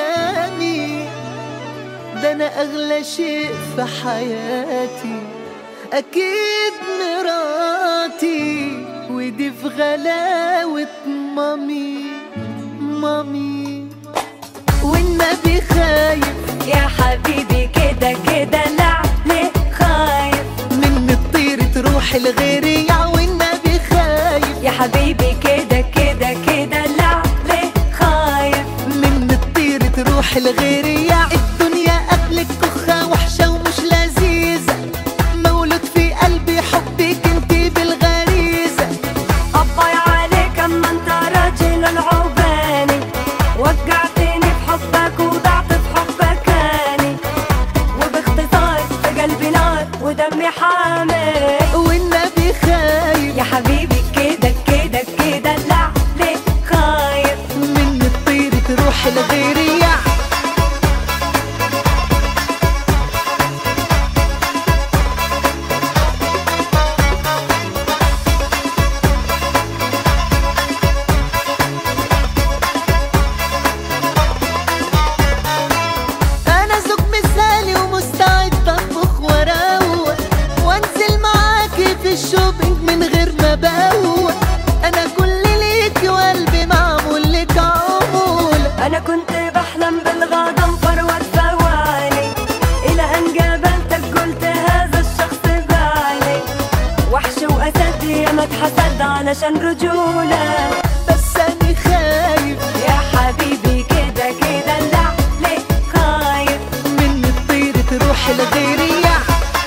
كلامي ده انا اغلى شيء في حياتي اكيد مراتي ودي في غلاوة مامي مامي والنبي خايف يا حبيبي كده كده لا ليه خايف من الطير تروح لغيري يا والنبي خايف يا حبيبي كده كده كده لا ليه خايف من الطير تروح لغيري يا الدنيا قبلك كخة وحشة ومش لذيذة مولود في قلبي حبك انتي بالغريزة أباي عليك أما أنت راجل العوباني وقعتني في حبك وضعت في حبك أني وباختصار في قلبي نار ودمي حامي والنبي خايف يا حبيبي كده كده كده لا ليه خايف من الطير تروح لغيري يا انا زوج مثالي ومستعد اطبخ واروق وانزل معاكي في الشوبينج من غير ما بوق انا كل ليكي وقلبي معمول لك عمولة أنا كنت بحلم بالغضب فروة ثواني إلى أن قابلتك قلت هذا الشخص بالي وحش وأسد يا ما اتحسد علشان رجولة بس انا خايف يا حبيبي كده كده لا ليه خايف من الطير تروح لغيري يا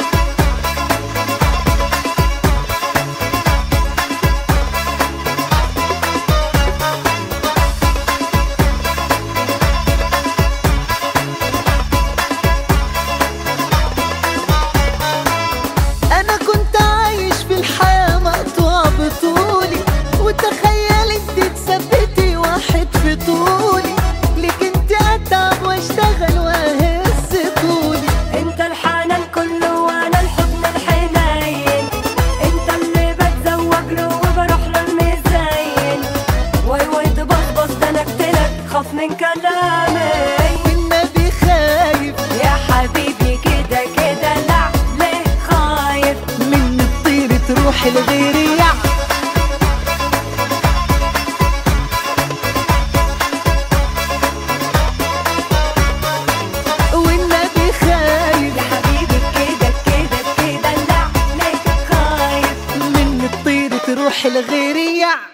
انا كنت عايش في الحياة مقطوع بطولي وتخيل انت تثبتي واحد في طولي ليك انت اتعب واشتغل واهز طولي انت الحنان كله وانا الحضن الحنين انت اللي بتزوج له وبروح له المزين واي واي تبصبص ده انا اقتلك خاف من كلامي والنبي خايف يا حبيبي كده كده لا ليه خايف من الطير تروح لغيري يا والنبي خايف يا حبيبي كده كده كده لا ليه خايف من الطير تروح لغيري يا